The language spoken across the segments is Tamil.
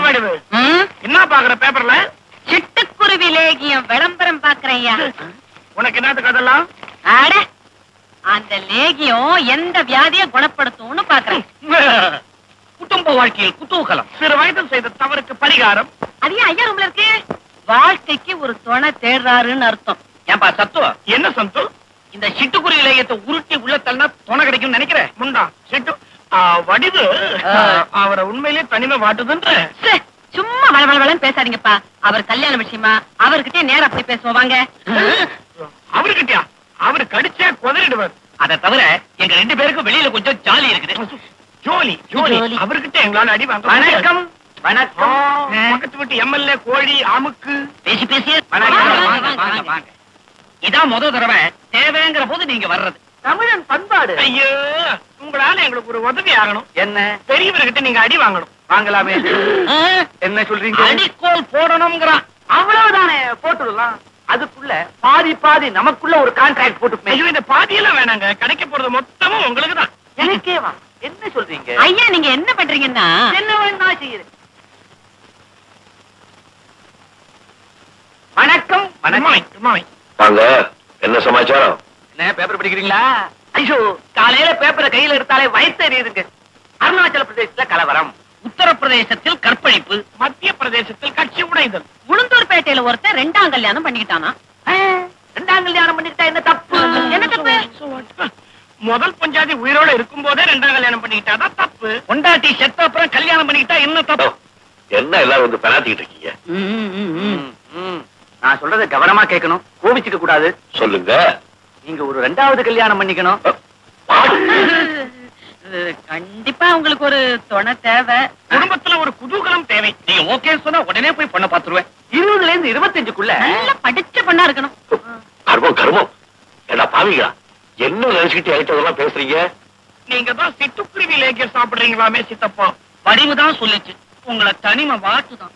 வடிவு ம்? என்ன பாக்குற பேப்பர்ல சிட்டுக்குருவி லேகியம் விளம்பரம் பாக்குறையா உனக்கு என்னத்துக்கு அதெல்லாம் அட அந்த லேகியம் எந்த வியாதியை குணப்படுத்தும்னு பாக்குறேன் குடும்ப வாழ்க்கையில் குதூகலம் சிறு வயதில் செய்த தவறுக்கு பரிகாரம் அது ஏன் ஐயா ரூம்ல இருக்கு வாழ்க்கைக்கு ஒரு துணை தேடுறாருன்னு அர்த்தம் ஏன்பா சத்துவம் என்ன சந்து இந்த சிட்டுக்குருவி இலையத்தை உருட்டி உள்ள தள்ளனா துணை கிடைக்கும் நினைக்கிறேன் முண்டா சிட்டு ஆ, வடிவு ஆ. அவரை உண்மையிலேயே தனிமை வாட்டுதுன்ற ச்சே, சும்மா வளவளவளன்னு பேசாதீங்கப்பா அவர் கல்யாண விஷயமா அவர்கிட்ட நேரா போய் பேசுவோம் வாங்க அவருக்கிட்டயா அவரு கடிச்சே குதறிடுவார் அதை தவிர எங்க ரெண்டு பேருக்கும் வெளியில கொஞ்சம் ஜாலி இருக்குது ஜோலி ஜோலி ஜோலி. அவர்கிட்ட எங்களால அடி வாங்க வணக்கம் வணக்கம் பக்கத்து வீட்டு எம்எல்ஏ கோழி அமுக்கு பேசி பேசி வாங்க, வாங்க, வாங்க, வாங்க. இதான் முத தடவை தேவைங்கிற போது நீங்க வர்றது தமிழன் பண்பாடு ஐயோ உங்களால எங்களுக்கு ஒரு உதவி ஆகணும் என்ன பெரியவர்கிட்ட நீங்க அடி வாங்கணும் வாங்கலாமே என்ன சொல்றீங்க அடிக்கோல் போடணுங்கிறான் அவ்வளவுதானே போட்டுடலாம் அதுக்குள்ள பாதி பாதி நமக்குள்ள ஒரு கான்ட்ராக்ட் போட்டு ஐயோ இந்த பாதியெல்லாம் வேணாங்க கிடைக்க போறது மொத்தமும் உங்களுக்கு தான் எனக்கேவா என்ன சொல்றீங்க ஐயா நீங்க என்ன பண்றீங்கன்னா என்ன வேணும்னா செய்யுறேன் வணக்கம் வணக்கம் வாங்க என்ன சமாச்சாரம் என்ன பேப்பர் படிக்கிறீங்களா ஐயோ காலையில பேப்பரை கையில எடுத்தாலே வயசு எரியுதுங்க அருணாச்சல பிரதேசத்துல கலவரம் உத்தரப்பிரதேசத்தில் கற்பழிப்பு மத்திய பிரதேசத்தில் கட்சி உடைதல் உளுந்தூர்பேட்டையில ஒருத்தன் ரெண்டாம் கல்யாணம் பண்ணிக்கிட்டானா ஆ, ரெண்டாம் கல்யாணம் பண்ணிக்கிட்டா என்ன தப்பு என்ன தப்பு முதல் பஞ்சாதி உயிரோட இருக்கும் போதே ரெண்டாம் கல்யாணம் பண்ணிக்கிட்டாதான் தப்பு பொண்டாட்டி செத்த அப்புறம் கல்யாணம் பண்ணிக்கிட்டா என்ன ஓ, தப்பு என்ன எல்லாரும் வந்து பெணாத்திக்கிட்டு இருக்கீங்க ம், ம். நான் சொல்றத கவனமா கேட்கணும் கோபிச்சுக்க கூடாது சொல்லுங்க நீங்க ஒரு ரெண்டாவது கல்யாணம் பண்ணிக்கணும் கண்டிப்பா உங்களுக்கு ஒரு துணை தேவை குடும்பத்துல ஒரு குதூகலம் தேவை நீங்க ஓகே சொன்னா உடனே போய் பண்ண பாத்துருவேன் இருபதுல இருந்து இருபத்தஞ்சுக்குள்ள நல்லா படிச்ச பொண்ணா இருக்கணும் கர்மம் கர்மம் ஏடா பாவிங்களா என்ன நினைச்சுக்கிட்டு என்கிட்ட பேசுறீங்க நீங்க தான் சிட்டுக்குருவி லேக்கியம் சாப்பிடுறீங்களாமே சித்தப்பா வடிவு தான் சொல்லுச்சு உங்களை தனிமை வாட்டுதான்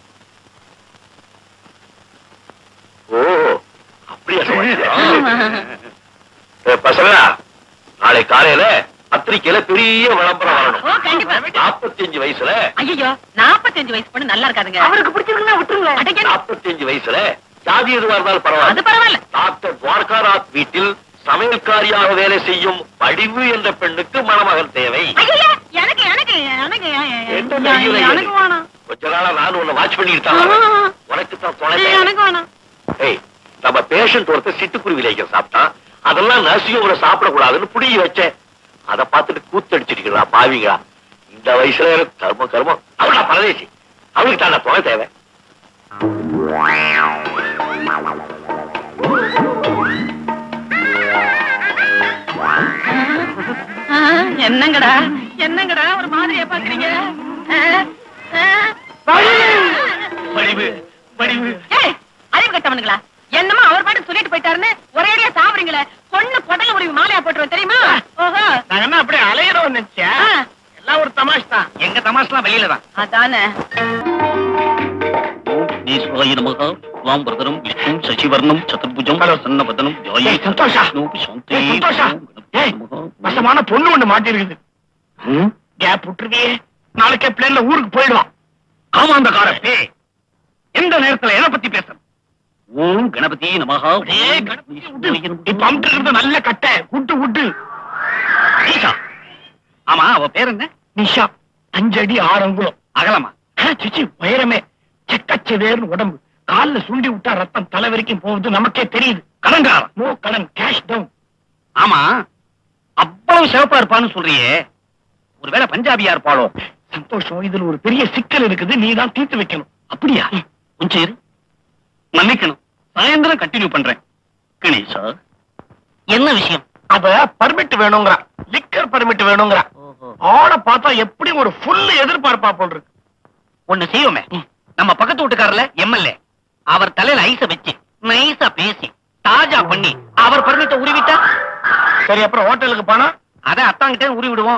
ஓ அப்படியா சமாச்சாரம் ஏ, பசங்களா நாளை காலையில பத்திரிக்கையில பெரிய விளம்பரம் ஓ, வரணும் கண்டிப்பா. நாற்பத்தஞ்சு வயசுல ஐயோ நாப்பத்தஞ்சு வயசு பொண்ணு நல்லா இருக்காதுங்க அவருக்கு பிடிச்சிருக்குன்னா விட்டுருங்களேன் அடங்க, நாற்பத்தஞ்சு வயசுல ஜாதி எதுவா இருந்தாலும் அது பரவாயில்ல பரவாயில்ல டாக்டர் துவாரகாநாத் வீட்டில் சமையல்காரியாக வேலை செய்யும் வடிவு என்ற பெண்ணுக்கு மணமகன் தேவை ஐயோ எனக்கு எனக்கு எனக்கு என்ன தைரியம் இல்லை? எனக்கு வேணாம் கொஞ்ச நாளா நான் உன்னை வாட்ச் பண்ணிட்டு தான் ஆ. வரேன். உனக்கு தான் துணை தேவை. எனக்கு வேணாம் ஏய் நம்ம பேஷண்ட் ஒருத்தர் சிட்டுக்குருவி லேக்கம் சாப்பிட்டான் அதெல்லாம் நர்சியும் கூட சாப்பிடக்கூடாதுன்னு புடிங்கி வச்சேன் அதை பார்த்துட்டு கூத்தடிச்சிருக்கிறா பாவிங்களா இந்த வயசுல எனக்கு கர்மம் கர்மம் அவளா பரதேசி அவளுக்கு தான் துணை தேவை ஆ, என்னங்கடா என்னங்கடா ஒரு மாதிரியா பாக்குறீங்க ஆ, ஆ. வடிவு வடிவு ஏய், அறிவு கட்டவனுங்களா என்னமோ அவர் பாட்டு சொல்லிட்டு போயிட்டாருன்னு ஒரேடியா சாப்பிடுறீங்களே பொண்ணு கொடல முடிவு மாலையா போட்டுருவோம் தெரியுமா ஓஹோ நாங்க என்ன அப்படியே அலையிறோம் நினைச்சேன் ஆ, எல்லாம் ஒரு தமாஷ் தான் எங்க தமாஷ்லாம் வெளியில தான் அதானே ஈஸ்வராய நமக வாம் பிரதரம் விஷ்ணும் சசிவர்ணம் சதுர்புஜம் ஹலோ. சன்னவதனம் ஜாயே ஏய், சந்தோஷா. விஷ்ணு சாந்தி ஏய், சந்தோஷா. ஏய், வசமான பொண்ணு ஒண்ணு மாட்டிருக்குது கேப் விட்டுருவியே நாளைக்கே பிளேன்ல ஊருக்கு போயிடுவான் ஆமா அந்த காரப்பே எந்த நேரத்துல எதை பத்தி பேசுற ஓம் கணபதி நமக ஏய், கணபதி விட்டு. இப்ப அமுட்டு இருக்கிறது நல்ல கட்டை விட்டு விட்டு ஈஷா ஆமா அவ பேர் என்ன நிஷா அஞ்சடி ஆறு அங்குலம் அகலமா ஆ, சிச்சி உயரமே செக்கச்சவேர்னு உடம்பு கால்ல சுண்டி விட்டா ரத்தம் தலை வரைக்கும் போகுது நமக்கே தெரியுது கடன்காரன் நோ கடன் கேஷ் டவுன் ஆமா அவ்வளவு சிவப்பா இருப்பான்னு சொல்றியே ஒருவேளை பஞ்சாபியா இருப்பாளோ சந்தோஷம் இதுல ஒரு பெரிய சிக்கல் இருக்குது நீ தான் தீர்த்து வைக்கணும் அப்படியா கொஞ்சம் இரு மன்னிக்கணும் சாயந்தரம் கண்டினியூ பண்றேன் கணேசா என்ன விஷயம் அத பர்மிட் வேணுங்கிறா லிக்கர் பர்மிட் வேணுங்கிறா ஆட பார்த்தா எப்படி ஒரு ஃபுல் எதிர்பார்ப்பா போல் இருக்கு ஒண்ணு செய்வோமே நம்ம பக்கத்து வீட்டுக்காரர்ல எம்எல்ஏ அவர் தலையில ஐஸ வச்சு நைஸா பேசி தாஜா பண்ணி அவர் பர்மிட்ட உருவிட்டா சரி அப்புறம் ஹோட்டலுக்கு போனா அத அத்தாங்கிட்ட உருவி விடுவோம்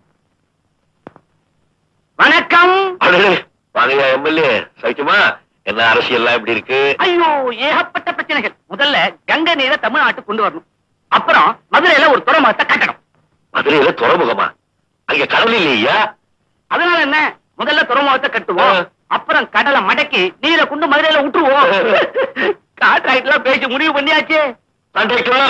வணக்கம் அடே வாங்க எம்எல்ஏ சௌக்கியமா என்ன அரசியல்லாம் எப்படி இருக்கு ஐயோ ஏகப்பட்ட பிரச்சனைகள் முதல்ல கங்கை நீரை தமிழ்நாட்டுக்கு கொண்டு வரணும் அப்புறம் மதுரையில ஒரு துறைமுகத்தை கட்டணும் மதுரையில துறைமுகமா அங்க கடல் இல்லையா அதனால என்ன முதல்ல துறைமுகத்தை கட்டுவோம் அப்புறம் கடலை மடக்கி நீரை கொண்டு மதுரையில விட்டுருவோம் கான்ட்ராக்ட் எல்லாம் பேசி முடிவு பண்ணியாச்சு கான்ட்ராக்டர்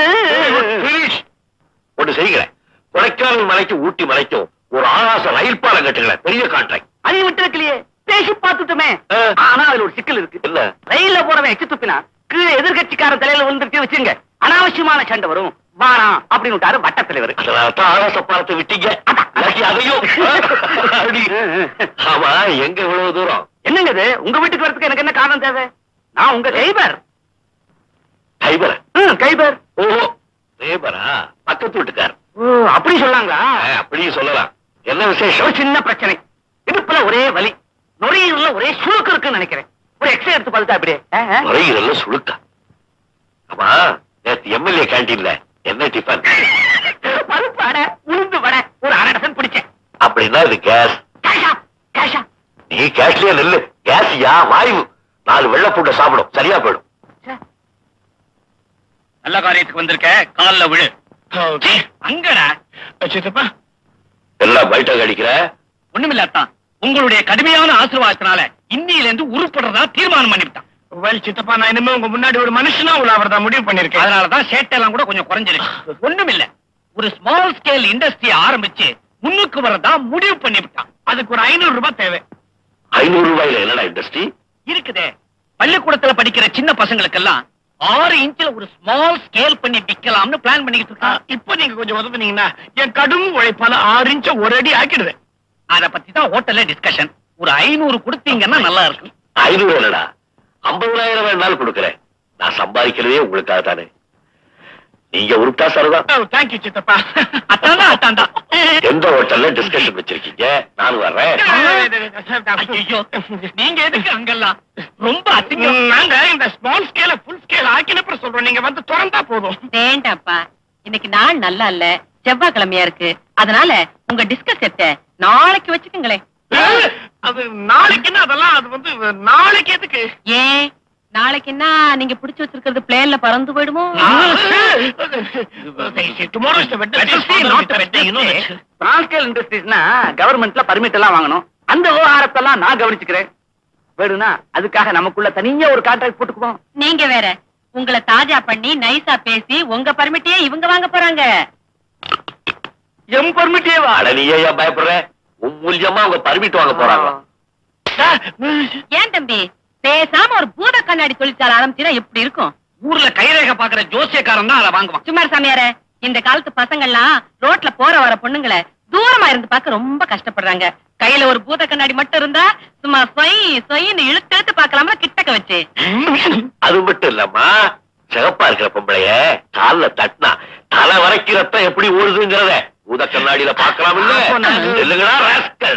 ஒன்று செய்கிறேன் கொடைக்கானல் மலைக்கு ஊட்டி மலைக்கும் ஒரு ஆகாச ரயில் பாலம் கட்டுகிறேன் பெரிய கான்ட்ராக்ட் அதையும் விட்டு வைக்கலையே பேசி பார்த்துட்டோமே ஆ. ஆனா அதுல ஒரு சிக்கல் இருக்கு இல்ல ரயில்ல போறவன் எச்சு துப்பினா கீழே எதிர்கட்சிக்காரன் தலையில விழுந்துருச்சு வச்சுங்க அனாவசியமான சண்டை வரும் வாராம் அப்படின்னு விட்டாரு வட்ட தலைவர் அதனால தான் ஆகாச பாலத்தை விட்டீங்க இல்லாட்டி அதையும் அப்படி. ஆமா எங்க இவ்வளவு தூரம் என்னங்க இது உங்க வீட்டுக்கு வரதுக்கு எனக்கு என்ன காரணம் தேவை நான் உங்க கைபர் கைபர ம், கைபர் ஓஹோ கைபரா பக்கத்து வீட்டுக்கார் ஓ அப்படி சொல்லாங்களா அப்படியே சொல்லலாம் என்ன ஒரு விசேஷம் சின்ன பிரச்சனை இடுப்புல ஒரே வலி நுரையீரல்ல ஒரே சுழுக்கு இருக்குன்னு நினைக்கிறேன் ஒரு எக்ஸ்ரே எடுத்து பார்த்துட்டா அப்படியே ஆ, ஆ. நுரையீரல்ல சுழுக்கா ஆமா நேத்து எம்எல்ஏ கேண்டீன்ல என்ன டிஃபன் பருப்பு வடை உளுந்து வடை ஒரு அரை டசன் பிடிச்சேன் அப்படின்னா இது கேஸ் கேஷா கேஷா நீ கேஸ்லயே நெல்லு கேஸ்யா வாயு நாலு வெள்ளை பூண்டை சாப்பிடும் சரியா போயிடும் நல்ல காரியத்துக்கு வந்திருக்க கால்ல விழு அங்கடா சித்தப்பா எல்லாம் பைட்டா கடிக்கிற ஒண்ணுமில்லாத்தான் உங்களுடைய கடுமையான ஆசீர்வாதத்தினால இன்னில இருந்து உருப்படுறதா தீர்மானம் பண்ணிவிட்டான் வெல் சித்தப்பா நான் இனிமே உங்க முன்னாடி ஒரு மனுஷனா உள்ள அவர் தான் முடிவு பண்ணிருக்கேன் அதனாலதான் சேட்டெல்லாம் கூட கொஞ்சம் குறைஞ்சிருக்கு ஒண்ணுமில்ல ஒரு ஸ்மால் ஸ்கேல் இண்டஸ்ட்ரி ஆரம்பிச்சு முன்னுக்கு வரதா முடிவு பண்ணிவிட்டான் அதுக்கு ஒரு ஐநூறு ரூபாய் தேவை ஐநூறு ரூபாயில என்னடா இண்டஸ்ட்ரி இருக்குதே பள்ளிக்கூடத்துல படிக்கிற சின்ன பசங்களுக்கெல்லாம் ஆறு இன்ச்சில் ஒரு ஸ்மால் ஸ்கேல் பண்ணி விக்கலாம்னு பிளான் பண்ணிக்கிட்டு ஆ, இருக்கான் இப்போ நீங்க கொஞ்சம் உதவுனீங்கன்னா என் கடும் உழைப்பால ஆறு இன்ச்ச ஒரு அடி ஆக்கிடுவேன் அத பத்தி தான் ஹோட்டல்ல டிஸ்கஷன் ஒரு ஐநூறு கொடுத்தீங்கன்னா நல்லா இருக்கும் ஐநூறு என்னடா ஐம்பதாயிரம் வேணாலும் கொடுக்குறேன் நான் சம்பாதிக்கிறதே உங்களுக்காக தானே நீங்க உருட்டா சரிதான் தேங்க்யூ சித்தப்பா அத்தாண்டா அத்தாண்டா எந்த ஹோட்டல்ல டிஸ்கஷன் வச்சிருக்கீங்க நானும் வர்றேன் ஐயோ நீங்க எதுக்கு அங்கெல்லாம் ரொம்ப அசிங்கம் நாங்க இந்த ஸ்மால் ஸ்கேல ஃபுல் ஸ்கேல் ஆக்கினப்புறம் சொல்றோம் நீங்க வந்து திறந்தா போதும் வேண்டாப்பா இன்னைக்கு நாள் நல்லா இல்ல செவ்வாய்க்கிழமையா இருக்கு அதனால உங்க டிஸ்கஸ் எத்த நாளைக்கு வச்சுக்கோங்களேன் அது நாளைக்குன்னா அதெல்லாம் அது வந்து நாளைக்கு எதுக்கு ஏன் நாளைக்கு என்ன நீங்க பிடிச்சு வச்சிருக்கிறது பிளேன்ல பறந்து போயிடுமோ tomorrow is Wednesday, not Wednesday, you know that. Small scale இண்டஸ்ட்ரீஸ்னா கவர்மெண்ட்ல பர்மிட் எல்லாம் வாங்கணும் அந்த விவகாரத்தெல்லாம் நான் கவனிச்சுக்கிறேன் வேணும்னா அதுக்காக நமக்குள்ள தனியா ஒரு கான்ட்ராக்ட் போட்டுக்குவோம் நீங்க வேற உங்களை தாஜா பண்ணி நைஸா பேசி உங்க பர்மிட்டையே இவங்க வாங்க போறாங்க எம் பர்மிட்டே வா அட நீ ஏன் பயப்படுற உன் மூலியமா அவங்க பர்மிட் வாங்க போறாங்க ஏன் தம்பி பேசாம ஒரு பூத கண்ணாடி தொழிற்சாலை ஆரம்பிச்சுனா எப்படி இருக்கும் ஊர்ல கைரேகை பாக்குற ஜோசியக்காரன் தான் அதை வாங்குவான் சுமார் சாமியாரே இந்த காலத்து பசங்கள்லாம் ரோட்ல போற வர பொண்ணுங்களை தூரமா இருந்து பார்க்க ரொம்ப கஷ்டப்படுறாங்க கையில ஒரு பூத கண்ணாடி மட்டும் இருந்தா சும்மா சொய் சொயின்னு இழுத்து இழுத்து பார்க்கலாமா கிட்டக்க வச்சு அது மட்டும் இல்லம்மா சிகப்பா இருக்கிற பொம்பளைய கால்ல தட்டினா தலை வரைக்கும் ரத்தம் எப்படி ஓடுதுங்கிறத ஊத கண்ணாடியில பாக்கலாம் இல்ல அப்போ நான் இல்லைங்களா rascal?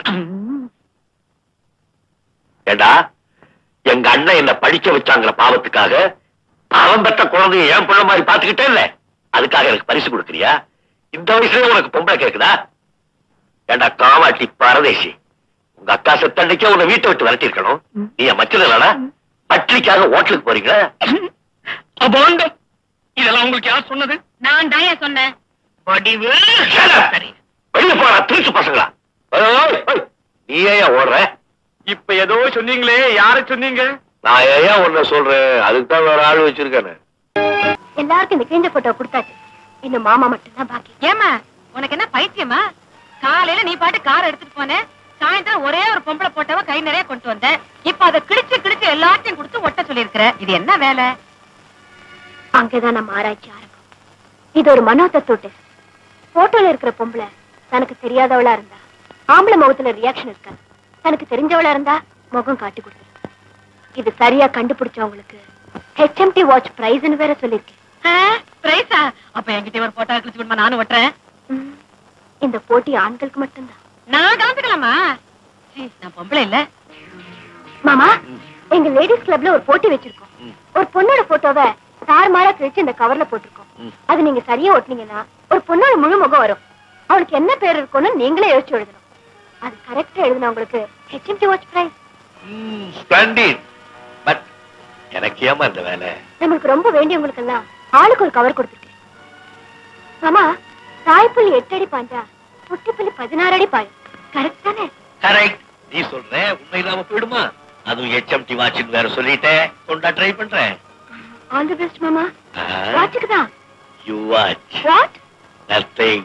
ஏண்டா எங்க அண்ணன் என்ன படிக்க வச்சாங்கிற பாவத்துக்காக பாவம் பெற்ற குழந்தைய ஏன் பிள்ளை மாதிரி பாத்துக்கிட்டே இல்ல அதுக்காக எனக்கு பரிசு கொடுக்குறியா இந்த வயசுலயே உனக்கு பொம்பளை கேக்குதா ஏண்டா காவாட்டி பரதேசி உங்க அக்கா செத்தன்னைக்கே உன்னை வீட்டை விட்டு விரட்டி இருக்கணும் நீ என் மச்சல இல்லடா பட்ரிக்காக ஹோட்டலுக்கு போறீங்களா அபாண்டம் இதெல்லாம் உங்களுக்கு யார் சொன்னது நான் தாயா சொன்னேன் வடிவு சரி வெளிய போறா திருச்சு பசங்களா ஓய், ஓய், ஓய். நீ ஏன் ஓடுற இப்ப ஏதோ சொன்னீங்களே யார சொன்னீங்க நான் ஏன் உன்ன சொல்றேன் அதுக்கு தான் வேற ஆள் வச்சிருக்கானு எல்லாருக்கும் இந்த கிழிஞ்ச போட்டோ கொடுத்தாச்சு இன்னும் மாமா மட்டும்தான் பாக்கி ஏமா உனக்கு என்ன பைத்தியமா காலையில நீ பாட்டு கார் எடுத்துட்டு போன சாயந்தரம் ஒரே ஒரு பொம்பளை போட்டவ கை நிறைய கொண்டு வந்த இப்ப அதை கிழிச்சு கிழிச்சு எல்லாத்தையும் கொடுத்து ஒட்ட சொல்லியிருக்கிற இது என்ன வேலை அங்கதான் நம்ம ஆராய்ச்சி ஆரம்பம் இது ஒரு மனோ தத்துவ டெஸ்ட் போட்டோல இருக்கிற பொம்பளை தனக்கு தெரியாதவளா இருந்தா ஆம்பளை முகத்துல ரியாக்ஷன் இருக்காது தனக்கு தெரிஞ்சவளா இருந்தா முகம் காட்டி கொடுத்துரு இது சரியா கண்டுபிடிச்சவங்களுக்கு ஹெச்எம்டி வாட்ச் பிரைஸ்னு வேற சொல்லிருக்கேன் பிரைஸா அப்ப என்கிட்ட ஒரு போட்டோ கிழிச்சு கொடுமா நானும் ஒட்டுறேன் ம், இந்த போட்டி ஆண்களுக்கு மட்டும்தான் நான் கலந்துக்கலாமா சீ, நான் பொம்பளை இல்ல மாமா எங்க லேடிஸ் கிளப்ல ஒரு போட்டி வச்சிருக்கோம் ஒரு பொண்ணோட போட்டோவை தாறுமாறா கிழிச்சு இந்த கவர்ல போட்டிருக்கோம் அது நீங்க சரியா ஒட்டினீங்கன்னா ஒரு பொண்ணோட முழு முகம் வரும் அவளுக்கு என்ன பேர் இருக்கும்னு நீங்களே யோசிச்சு எழுதணும் அது கரெக்டா எழுதினவங்களுக்கு HMT watch price splendid but எனக்கு ஏமா இந்த வேலை நம்மளுக்கு ரொம்ப வேண்டியவங்களுக்கு எல்லாம் ஆளுக்கு ஒரு கவர் கொடுத்துருக்கேன் மாமா தாய்ப்புள்ளி எட்டு அடி பாஞ்சா புட்டிப்புள்ளி பதினாறு அடி பாயும் கரெக்ட் தானே கரெக்ட் நீ சொல்ற உண்மை இல்லாம போயிடுமா அதுவும் HMT வாட்ச்னு வேற சொல்லிட்டேன் கொண்டா ட்ரை பண்றேன் ஆல் தி பெஸ்ட் மாமா வாட்சுக்கு தான் you watch what nothing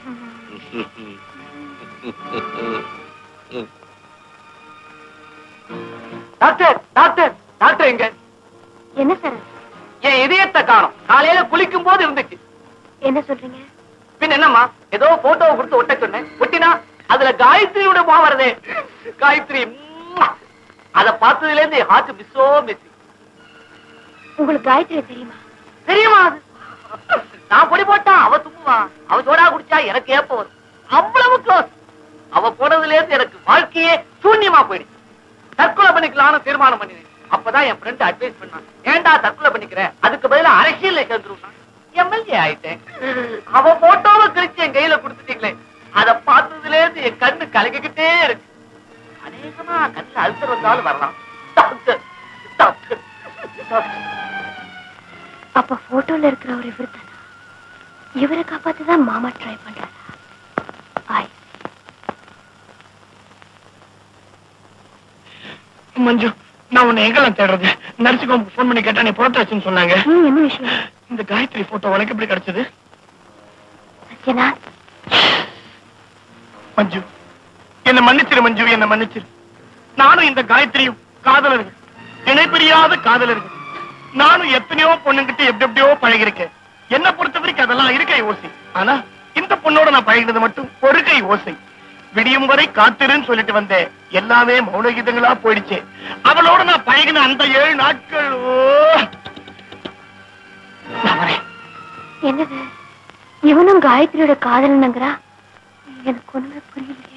doctor doctor doctor எங்க என்ன சார் என் இதயத்தை காணும் காலையில குளிக்கும் போது இருந்துச்சு என்ன சொல்றீங்க பின் என்னம்மா ஏதோ போட்டோவை கொடுத்து ஒட்ட சொன்னேன் ஒட்டினா அதுல காயத்ரியோட முகம் வருதே காயத்ரி ம்மா. அத பார்த்ததுல இருந்து ஹார்ட் மிஸ்ஸோ மிஸ் உங்களுக்கு காயத்ரி தெரியுமா தெரியுமா அது நான் பொடி போட்டா அவ தும்முவா அவ சோடா குடிச்சா எனக்கு ஏப்ப வரும் அவ்வளவு க்ளோஸ் அவ போனதுல இருந்து எனக்கு வாழ்க்கையே சூன்யமா போயிடுச்சு தற்கொலை பண்ணிக்கலாம்னு தீர்மானம் பண்ணினேன் அப்பதான் என் ஃப்ரெண்ட் அட்வைஸ் பண்ணான் ஏன்டா தற்கொலை பண்ணிக்கிற அதுக்கு பதிலா அரசியல்ல சேர்ந்துருந்தான் எம்எல்ஏ ஆயிட்டேன் அவ போட்டோவை கிழிச்சு என் கையில கொடுத்துட்டீங்களே அத பார்த்ததுல இருந்து என் கண்ணு கலக்கிக்கிட்டே இருக்கு அநேகமா கண்ணுல அழுத்தம் வந்தாலும் வரலாம் டாக்டர் டாக்டர் டாக்டர் அப்ப போட்டோல இருக்கிறவர் இவர் தானா இவரை காப்பாத்துதான் மாமா ட்ரை பண்றாரா ஆய் மஞ்சு நான் உன்னை எங்கெல்லாம் தேடுறது நர்சிங் ஹோம்க்கு ஃபோன் பண்ணி கேட்டா நீ புறத்தாச்சுன்னு சொன்னாங்க ம், என்ன விஷயம் இந்த காயத்ரி போட்டோ உனக்கு எப்படி கிடைச்சது சத்யனா மஞ்சு என்ன மன்னிச்சிரு மஞ்சு என்ன மன்னிச்சிரு நானும் இந்த காயத்ரியும் காதலர்கள் இணைப்பிரியாத காதலர்கள் நானும் எத்தனையோ பொண்ணுங்கிட்ட எப்படி எப்படியோ பழகிருக்கேன் என்ன பொறுத்த வரைக்கும் அதெல்லாம் இருக்கை ஓசை ஆனா இந்த பொண்ணோட நான் பழகினது மட்டும் ஒரு கை ஓசை விடியும் வரை காத்திருன்னு சொல்லிட்டு வந்தேன் எல்லாமே மௌன கீதங்களா போயிடுச்சு அவளோட நான் பழகின அந்த ஏழு நாட்கள் ஓ நான் வரேன் என்னது இவனும் காயத்ரியோட காதலனுங்கிறா எனக்கு ஒண்ணுமே புரியலையே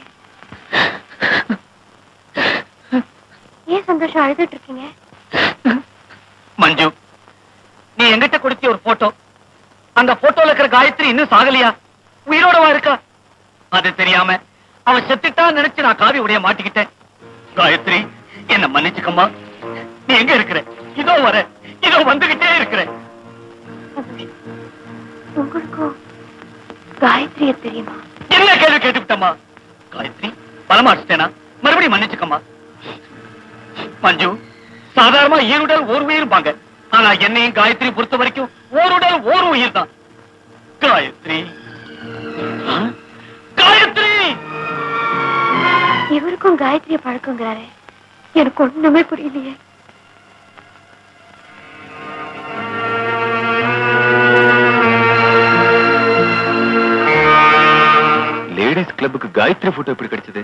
ஏன் சந்தோஷம் அழுதுட்டு இருக்கீங்க மஞ்சு நீ எங்கிட்ட கொடுத்த ஒரு போட்டோ அந்த போட்டோல இருக்கிற காயத்ரி இன்னும் சாகலையா உயிரோடவா இருக்கா அது தெரியாம அவ செத்துட்டான்னு நினைச்சு நான் காவி உடைய மாட்டிக்கிட்டேன் காயத்ரி என்ன மன்னிச்சுக்கம்மா நீ எங்க இருக்கிற இதோ வர இதோ வந்துகிட்டே இருக்கிற சந்தோஷம் உங்களுக்கும் காயத்ரிய தெரியுமா என்ன கேள்வி கேட்டுக்கிட்டம்மா காயத்ரி பலமாடிச்சிட்டேனா மறுபடியும் மன்னிச்சுக்கம்மா மஞ்சு சாதாரணமா ஈருடல் ஒரு உயிர்பாங்க ஆனா என்னையும் காயத்ரி பொறுத்த வரைக்கும் ஓருடல் ஓர் உயிர் தான் காயத்ரி ஆ? காயத்ரி இவருக்கும் காயத்ரிய பழக்கங்கிறாரே எனக்கு ஒண்ணுமே புரியலையே லேடிஸ் கிளப்புக்கு காயத்ரி போட்டோ எப்படி கிடைச்சது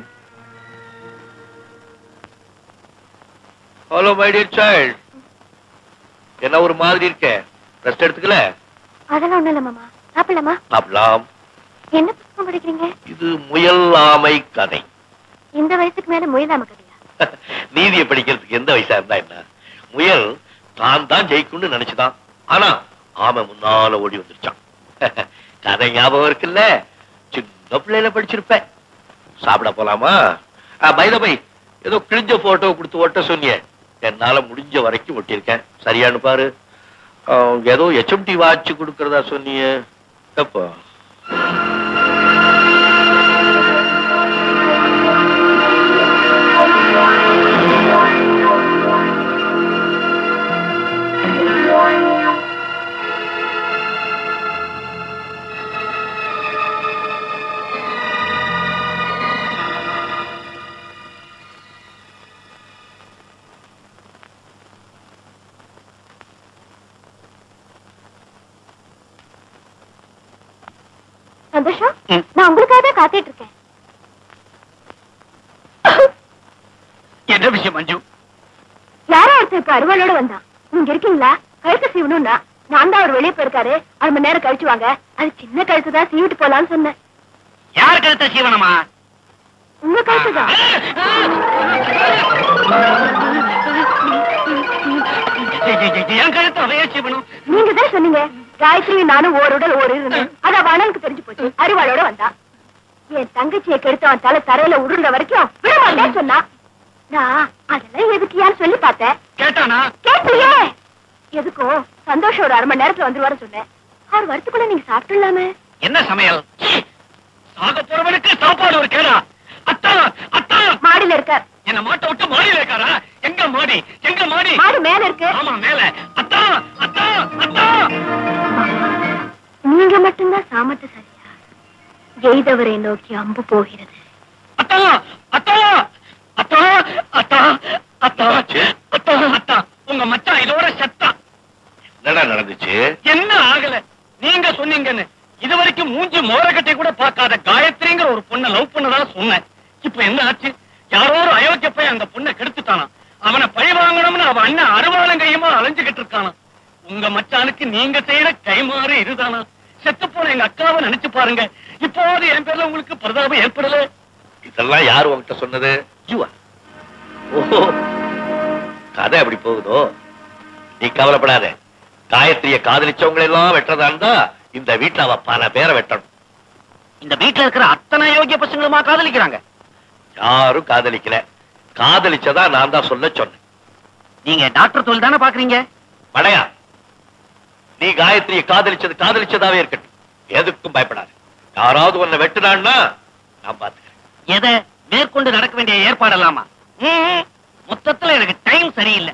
ஹலோ மை டியர் சைல்ட் என்ன ஒரு மாதிரி இருக்க ரெஸ்ட் எடுத்துக்கல அதெல்லாம் ஒண்ணும் இல்ல மாமா சாப்பிடலாமா சாப்பிடலாம் என்ன புத்தகம் படிக்கிறீங்க இது முயல் ஆமை கதை இந்த வயசுக்கு மேல முயலாம கதையா நீதியை படிக்கிறதுக்கு எந்த வயசா இருந்தா என்ன முயல் தான் தான் ஜெயிக்கும்னு நினைச்சுதான் ஆனா ஆமை முன்னால ஓடி வந்துருச்சான் கதை ஞாபகம் இருக்குல்ல சின்ன பிள்ளையில படிச்சிருப்பேன் சாப்பிட போலாமா பைத பை ஏதோ கிழிஞ்ச போட்டோ கொடுத்து ஒட்ட சொன்னியே என்னால முடிஞ்ச வரைக்கும் ஒட்டியிருக்கேன் சரியானு பாரு ஆ, ஏதோ HMT வாட்ச் கொடுக்கறதா சொன்னியே எப்போ சந்தோஷம் ம். நான் உங்களுக்காக தான் காத்துட்டு இருக்கேன் என்ன விஷயம் மஞ்சு யாரோ ஒருத்தர் இப்ப அருவாளோட வந்தான் நீங்க இருக்கீங்களா கழுத்து சீவணும்னா நான் தான் அவர் வெளியே போயிருக்காரு அரை மணி நேரம் கழிச்சு வாங்க அது சின்ன கழுத்து தான் சீவிட்டு போலான்னு சொன்னேன் யார் கழுத்த சீவனமா உங்க கழுத்து தான் என் கழுத்த அவையா சீவனம் நீங்க தான் சொன்னீங்க காயத்ரி நானும் ஓருடல் ஓர் இருந்தேன் அது அவ அண்ணனுக்கு தெரிஞ்சு போச்சு அருவாளோட வந்தா என் தங்கச்சியை கெடுத்து அவன் தலை தரையில உருண்ட வரைக்கும் விட மாட்டேன்னு சொன்னா நான் அதெல்லாம் எதுக்கியான்னு சொல்லி பார்த்தேன் கேட்டானா கேட்கலையே எதுக்கும் சந்தோஷம் ஒரு அரை மணி நேரத்துல வந்துருவாரு சொன்னேன் அவர் வரத்துக்குள்ள நீங்க சாப்பிட்டுலாமே என்ன சமையல் சாக போறவனுக்கு சாப்பாடு ஒரு கேடா அத்தா அத்தா மாடியில இருக்கார் என்ன மாட்ட விட்டு மாடியில இருக்காரா எங்க மாடி எங்க மாடி மாடு மேல இருக்கு ஆமா மேல அத்தா அத்தா அத்தா நீங்க மட்டும்தான் சாமர்த்த சரியா எய்தவரை நோக்கி அம்பு போகிறது அத்தா அத்தா அத்தா அத்தா அத்தா அத்தா அத்தா உங்க மச்சான் இதோட செத்தா என்னடா நடந்துச்சு என்ன ஆகல நீங்க சொன்னீங்கன்னு இது வரைக்கும் மூஞ்சி மோரக்கட்டை கூட பார்க்காத காயத்ரிங்கிற ஒரு பொண்ணை லவ் பண்ணதா சொன்னேன் இப்ப என்ன ஆச்சு யாரோ ஒரு அயோக்கிய போய் அந்த பொண்ணை கெடுத்துட்டானா அவனை பழி வாங்கணும்னு அவன் அண்ணன் அருவாளம் கையுமா அலைஞ்சுகிட்டு இருக்கானா உங்க மச்சானுக்கு நீங்க செய்யற கைமாறு இதுதானா செத்து போன எங்க அக்காவை நினைச்சு பாருங்க இப்போது என் பேர்ல உங்களுக்கு பிரதாபம் ஏற்படல இதெல்லாம் யாரு உன்கிட்ட சொன்னது ஜுவா ஓஹோ கதை அப்படி போகுதோ நீ கவலைப்படாத காயத்ரிய காதலிச்சவங்களை எல்லாம் வெட்டுறதா இருந்தா இந்த வீட்டுல அவ பல பேரை வெட்டணும் இந்த வீட்டுல இருக்கிற அத்தனை யோகிய பசங்களுமா காதலிக்கிறாங்க யாரும் காதலிக்கல காதலிச்சதா நான் தான் சொல்ல சொன்னேன் நீங்க டாக்டர் தொழில் தானே பாக்குறீங்க படையா நீ காயத்ரிய காதலிச்சது காதலிச்சதாவே இருக்கட்டும் எதுக்கும் பயப்படாது யாராவது உன்னை வெட்டுனான்னா நான் பாத்துக்கிறேன் எதை மேற்கொண்டு நடக்க வேண்டிய ஏற்பாடலாமா ம்ம். மொத்தத்துல எனக்கு டைம் சரியில்லை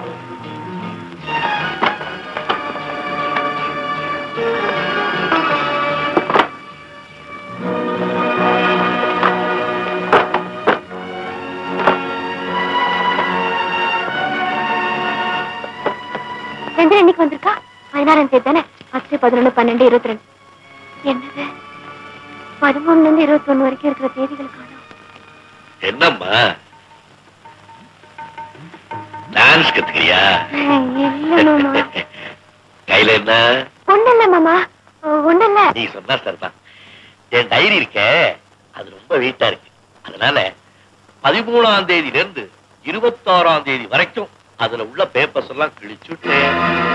சந்திரன் இன்னைக்கு வந்திருக்கா பதினாறாம் தேதி தானே பத்து பதினொன்னு பன்னெண்டு இருபத்தி ரெண்டு என்னது பதிமூணுல இருந்து இருபத்தி ஒண்ணு வரைக்கும் இருக்கிற தேதிகள் காணும் என்னம்மா டான்ஸ் கத்துக்கிறியா இல்ல மாமா கையில என்ன ஒண்ணு இல்ல மாமா ஒண்ணு இல்ல நீ சொன்னா சரிதான் என் டைரி இருக்க அது ரொம்ப வெயிட்டா இருக்கு அதனால பதிமூணாம் தேதியில இருந்து இருபத்தாறாம் தேதி வரைக்கும் அதுல உள்ள பேப்பர்ஸ் எல்லாம் கிழிச்சுட்டேன்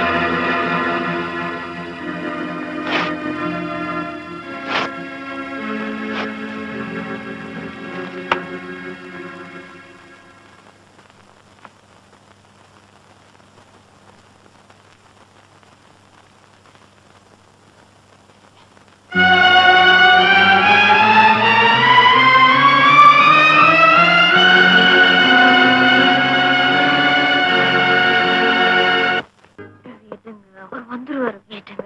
அவர் வந்துருவாரு வீட்டுங்க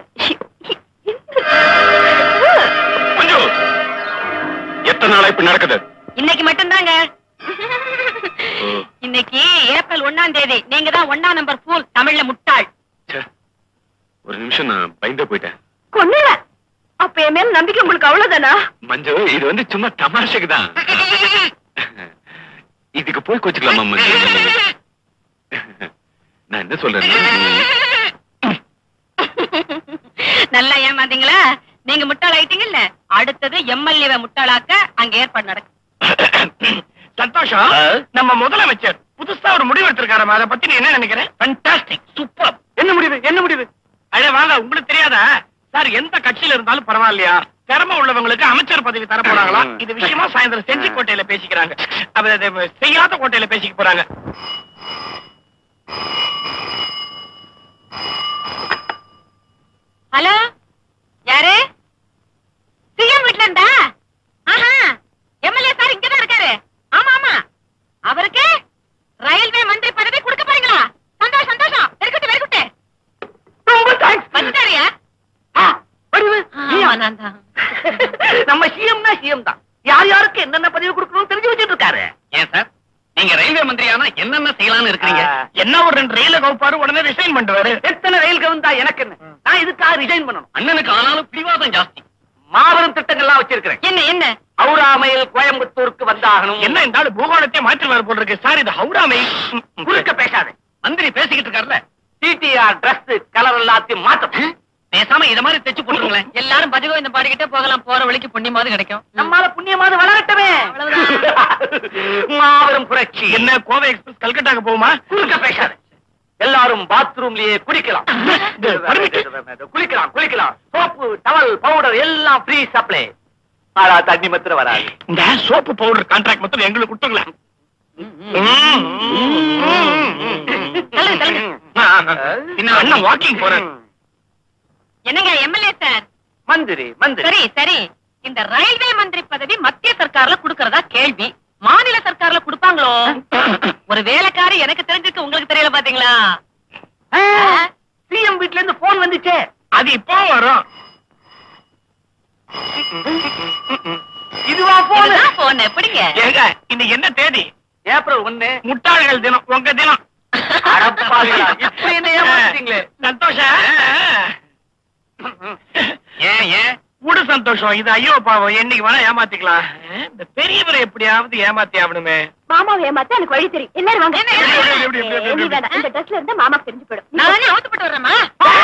மஞ்சு எத்தனை நாளா இப்படி நடக்குது இன்னைக்கு மட்டும்தாங்க இன்னைக்கு ஏப்ரல் ஒண்ணாம் தேதி நீங்க தான் ஒண்ணாம் நம்பர் ஃபூல் தமிழ்ல முட்டாள் ஒரு நிமிஷம் நான் பயந்து போயிட்டேன் கொன்னுவேன் அப்ப என் மேல நம்பிக்கை உங்களுக்கு அவ்வளவுதானா மஞ்சு இது வந்து சும்மா தமாஷைக்கு தான் இதுக்கு போய் கோச்சுக்கலாமா மஞ்சு நான் என்ன சொல்றேன்னா நல்லா ஏமாந்தீங்களா நீங்க முட்டாள் ஆயிட்டீங்கல்ல அடுத்தது எம்எல்ஏவை முட்டாளாக்க அங்க ஏற்பாடு நடக்கும் சந்தோஷம் ஆ? நம்ம முதலமைச்சர் புதுசா ஒரு முடிவு எடுத்திருக்காரு அதை பத்தி நீ என்ன நினைக்கிற ஃபண்டாஸ்டிக் சூப்பர் என்ன முடிவு என்ன முடிவு அட வாங்க உங்களுக்கு தெரியாதா சார் எந்த கட்சியில இருந்தாலும் பரவாயில்லையா திறமை உள்ளவங்களுக்கு அமைச்சர் பதவி தர போறாங்களா இது விஷயமா சாயந்தரம் செஞ்சி கோட்டையில பேசிக்கிறாங்க அப்ப அது செய்யாத கோட்டையில பேசிக்க போறாங்க ஹலோ யாரு சிஎம் வீட்ல இருந்தா ஆஹா எம்எல்ஏ சார் இங்கதான் இருக்காரு ஆமா ஆமா அவருக்கு ரயில்வே மந்திரி பதவி கொடுக்க போறீங்களா சந்தோஷம் சந்தோஷம் வெறுக்குட்டு வெறுக்குட்டு ரொம்ப தேங்க்ஸ் வந்துட்டாரியா வடிவு நான் தான் நம்ம சிஎம்னா சிஎம் தான் யார் யாருக்கு என்னென்ன பதவி கொடுக்கணும்னு தெரிஞ்சு வச்சிட்டு இருக்காரு ஏன் சார் நீங்க ரயில்வே மந்திரியானா என்னென்ன செய்யலாம்னு இருக்கிறீங்க என்ன ஒரு ரெண்டு ரயில கவுப்பாரு உடனே ரிசைன் பண்ணுவாரு எத்தனை ரயில் கவுந்தா எனக்கு என்ன நான் இதுக்காக ரிசைன் பண்ணணும் அண்ணனுக்கு ஆனாலும் பிடிவாதம் ஜாஸ்தி மாபெரும் திட்டங்கள்லாம் வச்சிருக்கிறேன் என்ன என்ன அவுராமையில் கோயம்புத்தூருக்கு வந்தாகணும் என்ன இந்த ஆளு பூகோளத்தை மாற்றிடுவார் போல் இருக்கு சார் இது ஹவுடாமை குறுக்க பேசாத மந்திரி பேசிக்கிட்டு இருக்காருல்ல டிடிஆர் Dress கலர் எல்லாத்தையும் மாத்தணும் பேசாம இத மாதிரி தைச்சு போட்டுருங்களேன் எல்லாரும் பஜகோவிந்த பாடிக்கிட்டே போகலாம் போற வழிக்கு புண்ணியமாவது கிடைக்கும் நம்மால புண்ணியமாவது வளரட்டுமே மாபெரும் புரட்சி என்ன கோவை எக்ஸ்பிரஸ் கல்கட்டாக்கு போகுமா குறுக்க பேசாத எல்லாரும் பாத்ரூம்லயே குளிக்கலாம் இது permit. குளிக்கலாம் குளிக்கலாம் சோப்பு டவல் பவுடர் எல்லாம் ஃப்ரீ சப்ளை ஆனா தண்ணி மாத்திரம் வராது இந்த சோப்பு பவுடர் கான்ட்ராக்ட் மட்டும் எங்களுக்கு கொடுத்துங்களேன் தள்ளுங்க, தள்ளுங்க. இன்னும் அண்ணன் வாக்கிங் போறேன் என்னங்க எம்எல்ஏ சார் மந்திரி மந்திரி சரி சரி இந்த ரயில்வே மந்திரி பதவி மத்திய சர்க்கார்ல குடுக்கறதா கேள்வி மாநில சர்க்கார்ல கொடுப்பாங்களோ போறோம் ஒரு வேலைக்காரி எனக்கு தெரிஞ்சிருக்கு உங்களுக்கு தெரியல பாத்தீங்களா சிஎம் வீட்ல இருந்து போன் வந்துச்சே அது இப்போ வரும் இதுவா போன் இதுதான் போன் எப்படிங்க ஏங்க இன்னைக்கு என்ன தேதி ஏப்ரல் ஒண்ணு முட்டாள்கள் தினம் உங்க தினம் அடப்பாவிகளா, இப்படி என்ன ஏமாத்திட்டீங்களே. சந்தோஷம் ஏன் ஏன் கூடு சந்தோஷம் இது ஐயோ பாவம் என்னைக்கு வேணா ஏமாத்திக்கலாம் இந்த பெரியவரை எப்படியாவது ஏமாத்தி ஆகணுமே மாமாவை ஏமாத்த எனக்கு வழி தெரியும் எல்லாரும் வாங்க என்ன, என்ன, எப்படி, எப்படி, எப்படி, எப்படி, ஏய், நீ வேணாம். இந்த ட்ரெஸ்ல இருந்து மாமாக்கு தெரிஞ்சு போயிடும் நீ நானே அவுத்துப்பட்டு வர்றேம்மா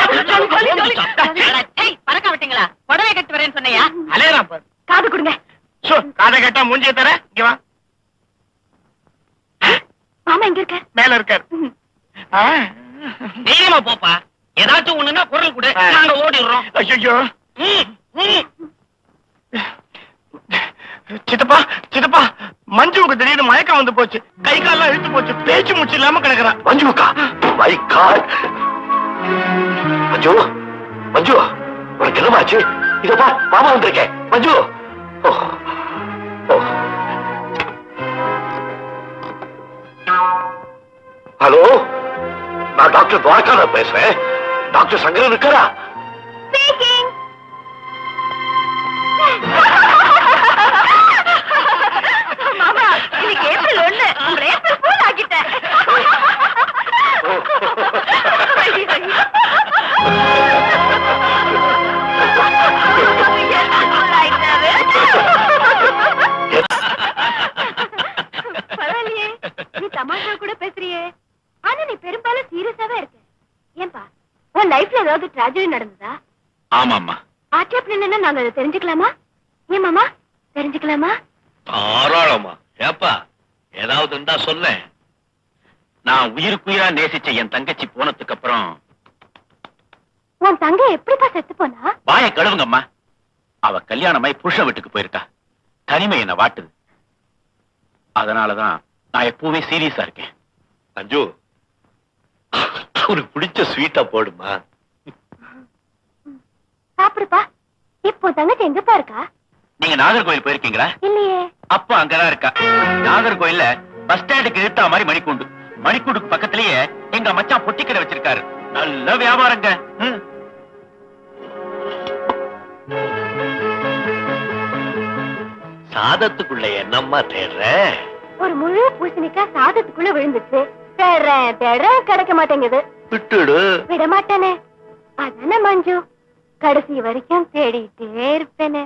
அட, ஏய், பறக்க விட்டீங்களா புடவை கட்டு வரேன்னு சொன்னையா அலையறான் பாரு காது கொடுங்க சோ காதை கேட்டா மூஞ்சிய தர இங்க வா மாமா எங்க இருக்க மேல இருக்காரு ஆ. தைரியமா போப்பா ஏதாச்சும் ஒண்ணுன்னா குரல் கொடு ஆ. நாங்க ஓடிடுறோம் ஐயோ சித்தப்பா சித்தப்பா மஞ்சுவுக்கு திடீர்னு மயக்கம் வந்து போச்சு கை கால்லாம் இழுத்து போச்சு பேச்சு மூச்சு இல்லாம கிடக்குறா மஞ்சுக்கா மை காட் மஞ்சு மஞ்சு உனக்கு என்னமாச்சு இத பா மாமா வந்திருக்கேன் மஞ்சு ஓ ஓ ஹலோ நான் டாக்டர் துவாரகா பேசுறேன் டாக்டர் சங்கரன் இருக்காரா Speaking. மாமா இன்னைக்கு ஏப்ரல் ஒண்ணு உங்களை ஏப்ரல் ஃபூல் ஆக்கிட்டேன் ஐயோ, ஐயோ. ஏப்ரல் ஃபூல் ஆயிட்டாரு. பரவாயில்லையே நீ தமாஷா கூட பேசுறியே ஆனா நீ பெரும்பாலும் சீரியஸாவே இருக்க ஏன்பா உன் லைஃப்ல ஏதாவது ட்ராஜடி நடந்ததா ஆமாம்மா ஆட்சேப் என்னன்னா நாங்க அதை தெரிஞ்சுக்கலாமா ஏன் மாமா தெரிஞ்சுக்கலாமா தாராளமா ஏப்பா ஏதாவது இருந்தா சொல்ல நான் உயிருக்குயிரா நேசிச்ச என் தங்கச்சி போனதுக்கு அப்புறம் உன் தங்கை எப்படிப்பா செத்து போனா வாய கழுவுங்கம்மா அவ கல்யாணமாய் புருஷ வீட்டுக்கு போயிருக்கா தனிமை என்ன வாட்டுது அதனாலதான் நான் எப்பவுமே சீரியஸா இருக்கேன் மஞ்சு உனக்கு பிடிச்ச ஸ்வீட்டா போடுமா சாப்பிடுப்பா இப்போ உன் தங்கச்சி எங்கப்பா இருக்கா நீங்க நாகர்கோயில் போயிருக்கீங்களா இல்லையே அப்ப அங்கதான் இருக்கா நாகர்கோயில்ல பஸ் ஸ்டாண்டுக்கு இழுத்தா மாதிரி மணிக்கூண்டு மணிக்கூண்டுக்கு பக்கத்திலேயே எங்க மச்சான் பொட்டிக்கடை வச்சிருக்காரு நல்ல வியாபாரங்க ம். சாதத்துக்குள்ள என்னம்மா தேடுற ஒரு முழு பூசணிக்காய் சாதத்துக்குள்ள விழுந்துச்சு தேடுறேன் தேடுறேன் கிடைக்க மாட்டேங்குது விட்டுடு விட மாட்டேனே அதானே மஞ்சு கடைசி வரைக்கும் தேடிட்டே இருப்பேனே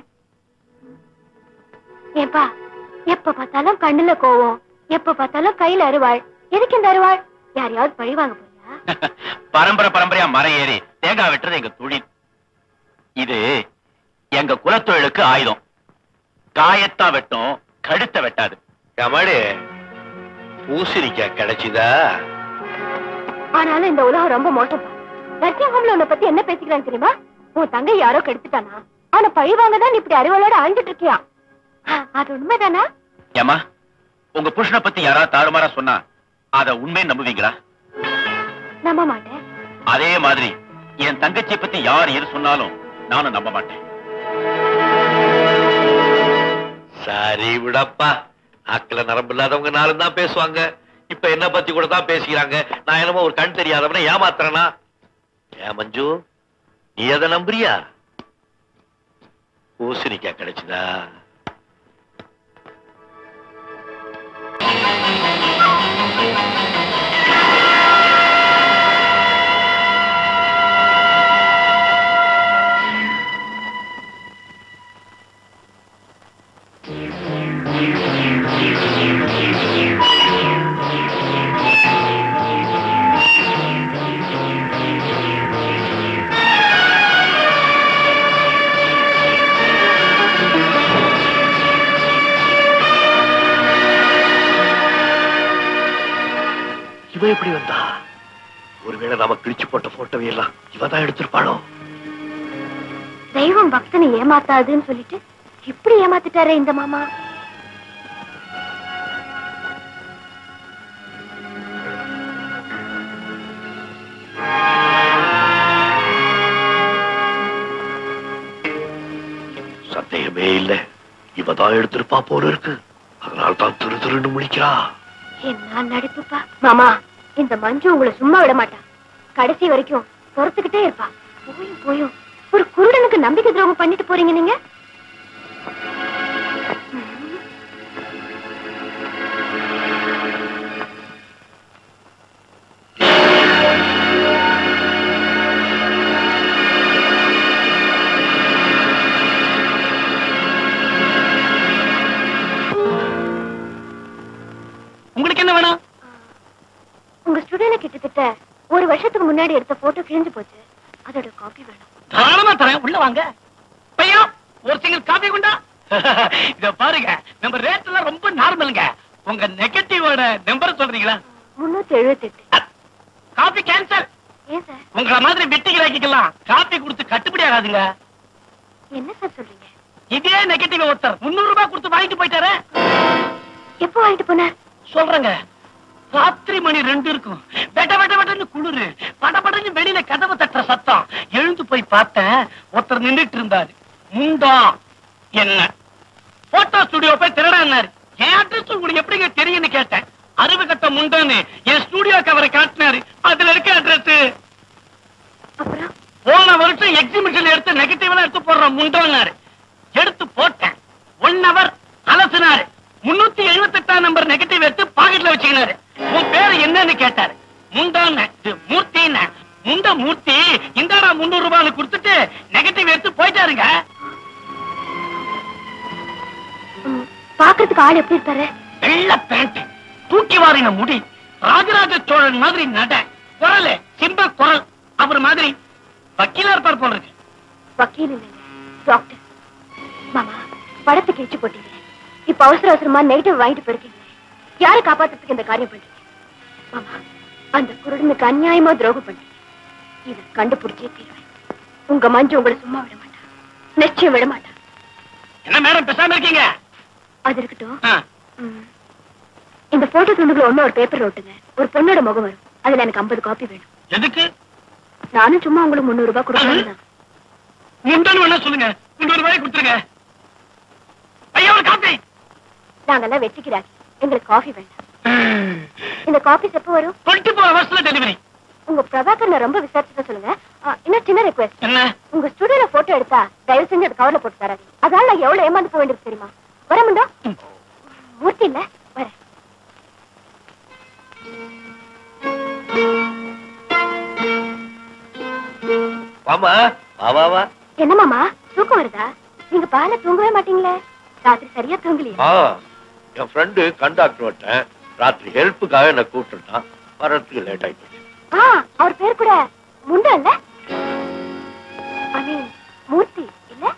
ஏன்பா எப்ப பார்த்தாலும் கண்ணுல கோவம் எப்ப பார்த்தாலும் கையில அருவாள் எதுக்கு இந்த அருவாள் யாரையாவது பழி வாங்க போறியா பரம்பரை பரம்பரையா மரம் ஏறி தேங்காய் வெட்டுறது எங்க தொழில் இது எங்க குலத்தொழிலுக்கு ஆயுதம் காயத்தா வெட்டும் கழுத்தை வெட்டாது கமாடி பூசணிக்காய் கிடைச்சுதா ஆனாலும் இந்த உலகம் ரொம்ப மோசம்ப்பா நர்சிங் ஹோம்ல உன்னை பத்தி என்ன பேசிக்கிறான்னு தெரியுமா உன் தங்கை யாரோ கெடுத்துட்டானா அவனை பழி வாங்க தான் இப்படி அறிவாளோட அழிஞ்சிட்டு இருக்கியா ஆ, அது உண்மைதானா ஏமா உங்க புருஷனை பத்தி யாராவது தாறுமாறா சொன்னா அத உண்மையை நம்புவீங்களா நம்ப மாட்டேன் அதே மாதிரி என் தங்கச்சியை பத்தி யார் எது சொன்னாலும் நானும் நம்ப மாட்டேன் சரி விடப்பா நாக்குல நரம்பு இல்லாதவங்க நாளும் தான் பேசுவாங்க இப்ப என்ன பத்தி கூட தான் பேசிக்கிறாங்க நான் என்னமோ ஒரு கண் தெரியாதவன ஏமாத்துறேனா ஏன் மஞ்சு நீ எதை நம்புறியா பூசணிக்காய் கிடைச்சுதா இவ எப்படி வந்தா ஒருவேளை நாம கிழிச்சு போட்ட போட்டோவை எல்லாம் இவ தான் எடுத்திருப்பாளோ தெய்வம் பக்தனை ஏமாத்தாதுன்னு சொல்லிட்டு இப்படி ஏமாத்திட்டாரே இந்த மாமா சந்தேகமே இல்ல இவ தான் எடுத்திருப்பா போல இருக்கு அதனால தான் திரு திருன்னு முழிக்கிறா என்ன நடிப்புப்பா மாமா இந்த மஞ்சு உங்களை சும்மா விட மாட்டா கடைசி வரைக்கும் பொறுத்துக்கிட்டே இருப்பா போயும் போயும் ஒரு குருடனுக்கு நம்பிக்கை துரோகம் பண்ணிட்டு போறீங்க நீங்க உங்களுக்கு என்ன வேணும் உங்க ஸ்டுடியோல கிட்டத்தட்ட ஒரு வருஷத்துக்கு முன்னாடி எடுத்த போட்டோ கிழிஞ்சு போச்சு அதோட காப்பி வேணும் தாராளமா தரேன் உள்ள வாங்க பையா ஒரு சிங்கிள் காபி கொண்டா இத பாருங்க நம்ம ரேட் எல்லாம் ரொம்ப நார்மலுங்க உங்க நெகட்டிவோட நம்பர் சொல்றீங்களா முன்னூத்தி எழுபத்தி எட்டு காபி கேன்சல் ஏன் சார் உங்கள மாதிரி வெட்டிகளாக்கிக்கலாம் காபி கொடுத்து கட்டுப்படி ஆகாதுங்க என்ன சார் சொல்றீங்க இதே நெகட்டிவ் ஒருத்தர் முன்னூறு ரூபாய் கொடுத்து வாங்கிட்டு போயிட்டாரு எப்போ வாங்கிட்டு போனார் சொல்றேங்க ராத்திரி மணி ரெண்டு இருக்கும் வெட்ட வெட்ட வெட்டன்னு குளிரு படபடன்னு வெளியில கதவை தட்டுற சத்தம் எழுந்து போய் பார்த்தேன் ஒருத்தர் நின்னுட்டு இருந்தாரு முண்டா என்ன போட்டோ ஸ்டுடியோ போய் திருடான்னாரு என் அட்ரஸ் உங்களுக்கு எப்படிங்க தெரியும்னு கேட்டேன் அறுவை கட்ட முண்டான்னு என் ஸ்டுடியோ கவரை காட்டினாரு அதுல இருக்க அட்ரஸ் அப்புறம் போன வருஷம் எக்ஸிபிஷன் எடுத்து நெகட்டிவ்ல எடுத்து போடுற முண்டோன்னாரு எடுத்து போட்டேன் ஒன் ஹவர் அலசினாரு முன்னூத்தி எழுபத்தி எட்டாம் நம்பர் நெகட்டிவ் எடுத்து பாக்கெட்ல வச்சுக்கினாரு உன் பேரு என்னன்னு கேட்டாரு முண்டான்னு இது மூர்த்தின்னு முண்ட மூர்த்தி இந்தாடா முன்னூறு ரூபாய்னு கொடுத்துட்டு நெகட்டிவ் எடுத்து போயிட்டாருங்க ம், பாக்குறதுக்கு ஆள் எப்படி இருப்பாரு வெள்ள பேண்ட் தூக்கி வாரின முடி ராஜராஜ சோழன் மாதிரி நட குரல் சிம்ப குரல் அவர் மாதிரி வக்கீலா இருப்பார் போல இருக்கு வக்கீல் இல்லைங்க டாக்டர் மாமா படத்தை கிழிச்சு போட்டீங்க இப்ப அவசர அவசரமா நெகட்டிவ் வாங்கிட்டு போயிருக்கீங்க யாரை காப்பாத்துறதுக்கு இந்த காரியம் பண்றீங்க மாமா அந்த குருடனுக்கு அநியாயமா துரோகம் பண்றீங்க இத கண்டுபிடிச்சே தீர்வேன் உங்க மஞ்சு உங்களை சும்மா விட மாட்டா நிச்சயம் விட மாட்டா என்ன மேடம் பேசாம இருக்கீங்க அது இருக்கட்டும் ஆ, ம். இந்த போட்டோ துண்டுகளை ஒண்ணு ஒரு பேப்பர் ஓட்டுங்க ஒரு பொண்ணோட முகம் வரும் அதுல எனக்கு 50 காப்பி வேணும் எதுக்கு நானும் சும்மா உங்களுக்கு முந்நூறு ரூபாய் கொடுக்கணும் தான் முந்தன் வேணா சொல்லுங்க முன்னூறு ரூபாய் கொடுத்துருங்க ஐயா ஒரு காப்பி நாங்கெல்லாம் வெட்டிக்கிறாங்க எங்களுக்கு காஃபி வேண்டாம் இந்த காஃபிஸ் எப்போ வரும் டுவெண்ட்டி ஃபோர் ஹவர்ஸ்ல டெலிவரி உங்க பிரபாகர் நான் ரொம்ப விசாரிச்சுதான் சொல்லுங்க ஆ, இன்னும் சின்ன ரெக்வெஸ்ட் என்ன உங்க ஸ்டுடியோல போட்டோ எடுத்தா தயவு செஞ்சு அது கவர்ல போட்டு தராது அதனால நான் எவ்வளவு ஏமாந்து போக வேண்டியது தெரியுமா வர முண்டா மூர்த்தி இல்ல வர வாமா வா வா வா என்ன மாமா தூக்கம் வருதா நீங்க பால தூங்கவே மாட்டீங்களே ராத்திரி சரியா தூங்கலையா ஆ என் ஃப்ரெண்டு கண்டாக்டர் வட்டேன் ராத்திரி ஹெல்ப்புக்காக என்ன கூப்பிட்டுட்டான் வர்றதுக்கு லேட் ஆகி போச்சு ஆ அவர் பேர் கூட முண்டா இல்ல ஐ மீன் மூர்த்தி இல்ல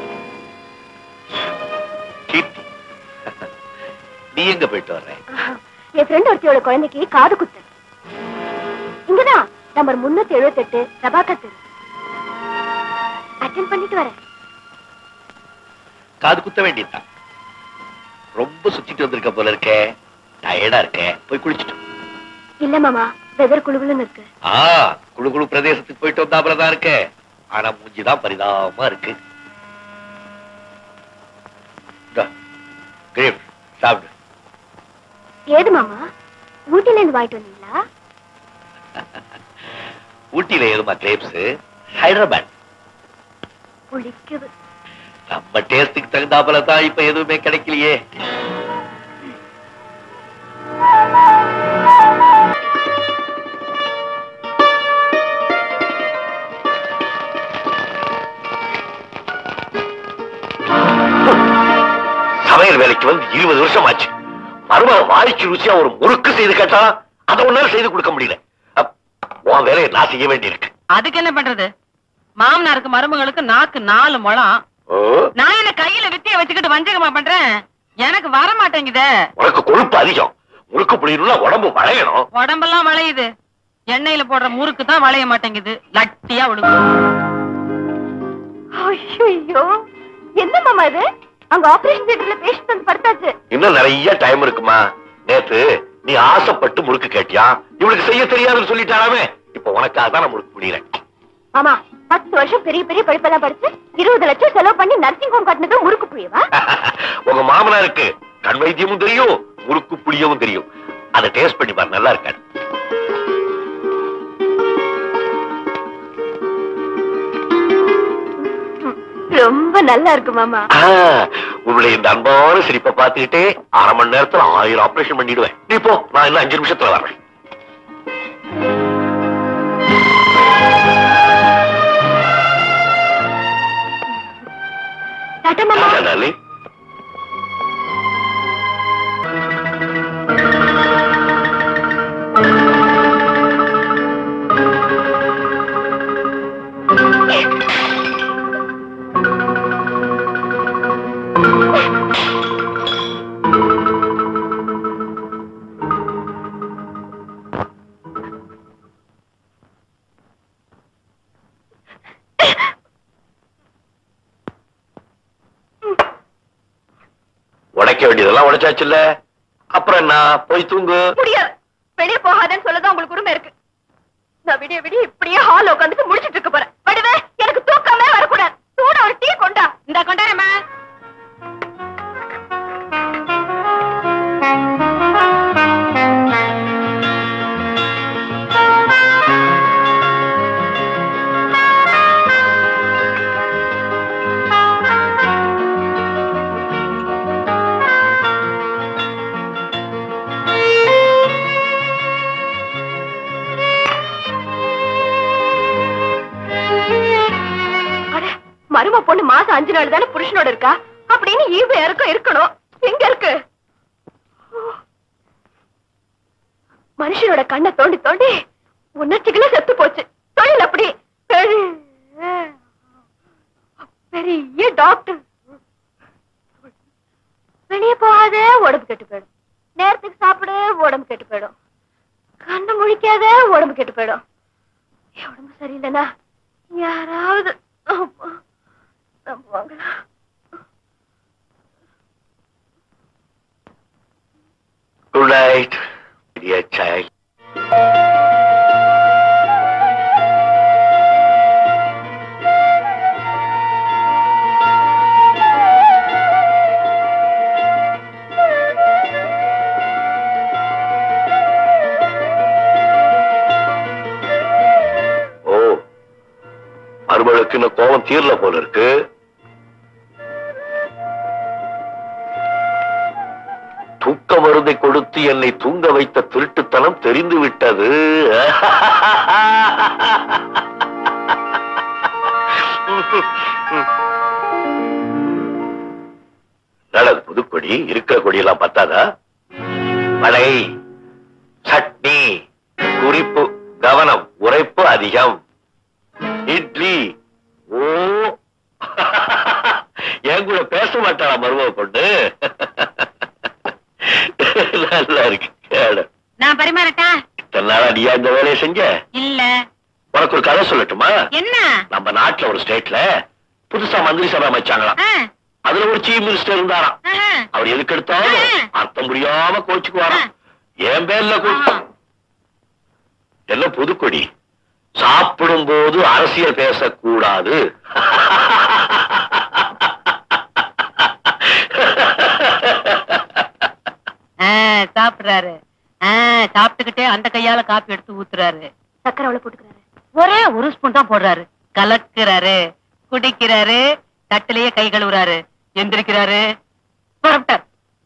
கீர்த்தி நீ எங்க போயிட்டு வர்ற ஆஹா, என் ஃப்ரெண்ட் ஒருத்தியோட குழந்தைக்கு காது குத்து இங்கதான் நம்பர் முன்னூத்தி எழுபத்தி எட்டு பிரபாகர் தெரு அட்டென்ட் பண்ணிட்டு வரேன் காது குத்த வேண்டியதுதான் ரொம்ப சுத்திட்டு வந்திருக்க போல இருக்கே டயர்டா இருக்க போய் குளிச்சுட்டு வா. இல்ல மாமா வெதர் குழுகுலுன்னு இருக்கு ஆ குழு குழு பிரதேசத்துக்கு போயிட்டு வந்தாப்புல தான் இருக்க ஆனா மூஞ்சிதான் பரிதாபமா இருக்கு இந்தா, கிரேப் சாப்பிடு ஏது மாமா ஊட்டில இருந்து வாங்கிட்டு வந்தீங்களா ஊட்டியில ஏதுமா கிரேப்ஸ் ஹைதராபாத் புளிக்குது நம்ம டேஸ்டுக்கு தகுந்தாப்புல தான் இப்ப எதுவுமே கிடைக்கலையே சமையல் வேலைக்கு வந்து இருபது வருஷம் ஆச்சு மருமக வாய்க்கு ருசியா ஒரு முறுக்கு செய்து கேட்டா அதை ஒன்னால செய்து கொடுக்க முடியல அப், உன் வேலையை நான் செய்ய வேண்டியிருக்கு அதுக்கு என்ன பண்றது மாமனாருக்கு மருமகளுக்கு நாக்கு நாலு முழம் ஓ, நான் என்ன கையில வித்திய வச்சுக்கிட்டு வஞ்சகமா பண்றேன் எனக்கு வர மாட்டேங்குதே உனக்கு கொழுப்பு அதிகம் முறுக்கு புளியணும்னா உடம்பு வளையணும் உடம்பெல்லாம் வளையுது எண்ணெயில போடுற முறுக்கு தான் வளைய மாட்டேங்குது லட்டியா விழுகு ஐயோ என்ன மாமா இது அங்க ஆபரேஷன் தியேட்டர்ல பேஷண்ட் வந்து படுத்தாச்சு இன்னும் நிறைய டைம் இருக்குமா நேத்து நீ ஆசைப்பட்டு முறுக்கு கேட்டியா இவளுக்கு செய்ய தெரியாதுன்னு சொல்லிட்டாராமே இப்ப உனக்காக தான் நான் முறுக்கு புளியறேன் மாமா பத்து வருஷம் பெரிய பெரிய படிப்பெல்லாம் படிச்சு இருபது லட்சம் செலவு பண்ணி நர்சிங் ஹோம் கட்டினது முறுக்கு புரியவா உங்க மாமனாருக்கு கண் வைத்தியமும் தெரியும் முறுக்கு புளியவும் தெரியும் அதை டேஸ்ட் பண்ணி பாரு நல்லா இருக்காது ரொம்ப நல்லா இருக்கு மாமா ஆ, உன்னுடைய இந்த அன்பான சிரிப்பை பார்த்துக்கிட்டே அரை மணி நேரத்துல ஆயிரம் ஆபரேஷன் பண்ணிடுவேன் நீ போ நான் இன்னும் அஞ்சு நிமிஷத்துல வரேன் டாட்டா மாமா டாடா, டார்லிங். உடைக்க வேண்டியதெல்லாம் உடைச்சாச்சுல்ல அப்புறம் என்ன போய் தூங்கு முடியாது வெளிய போகாதேன்னு சொல்லதான் உங்களுக்கு உரிமை இருக்கு நான் விடிய விடிய இப்படியே ஹால் உட்காந்துட்டு முடிச்சிட்டு இருக்க போறேன் வடிவே எனக்கு தூக்கமே வரக்கூடாது சூட ஒரு டீ கொண்டா இந்த கொண்டாரம்மா அட மரும பொண்ணு மாசம் அஞ்சு நாள் தானே புருஷனோட இருக்கா அப்படின்னு ஈவு யாருக்கும் இருக்கணும் எங்க இருக்கு மனுஷனோட கண்ணை தோண்டி தோண்டி உணர்ச்சிகளே செத்து போச்சு தொழில் அப்படி பெரிய- பெரிய டாக்டர் வெளியே போகாதே உடம்பு கெட்டு போயிடும் நேரத்துக்கு சாப்பிடு உடம்பு கெட்டு போயிடும் கண்ணு முழிக்காத உடம்பு கெட்டு போயிடும் என் உடம்பு சரியில்லைன்னா யாராவது அம்மா, நம்புவாங்களா குட் நைட் டியர் சைல்ட் ஓ மருமகளுக்கு இன்னும் கோபம் தீரல போல இருக்கு தூக்க மருந்தை கொடுத்து என்னை தூங்க வைத்த திருட்டுத்தனம் தெரிந்து விட்டது நல்லது புதுக்கொடி இருக்கிற கொடியெல்லாம் பத்தாதா வடை சட்னி குறிப்பு கவனம் உரைப்பு அதிகம் இட்லி ஓ என் கூட பேச மாட்டாளா மருமக கொண்டு நல்லா இருக்கு கேளு. நான் பரிமாறட்டா இத்தனை நாளா நீயா இந்த வேலையை செஞ்ச இல்ல உனக்கு ஒரு கதை சொல்லட்டுமா என்ன நம்ம நாட்டுல ஒரு ஸ்டேட்ல புதுசா மந்திரி சபை அமைச்சாங்களாம் ஆ, அதுல ஒரு சீஃப் மினிஸ்டர் இருந்தாராம் ஆஹா. அவர் எதுக்கு எடுத்தாலும் ஆ. அர்த்தம் முடியாம கோச்சுக்குவாராம் என் பேர்ல ஆ. எல்லாம் புதுக்கொடி சாப்பிடும் போது அரசியல் பேசக்கூடாது ஆ, சாப்பிடுறாரு ஆ, சாப்பிட்டுக்கிட்டே அந்த கையால காப்பி எடுத்து ஊத்துறாரு சக்கரை அவ்வளவு போட்டுக்கிறாரு ஒரே ஒரு ஸ்பூன் தான் போடுறாரு கலக்குறாரு குடிக்கிறாரு தட்டிலேயே கை கழுவுறாரு எந்திரிக்கிறாரு புறப்பட்டார்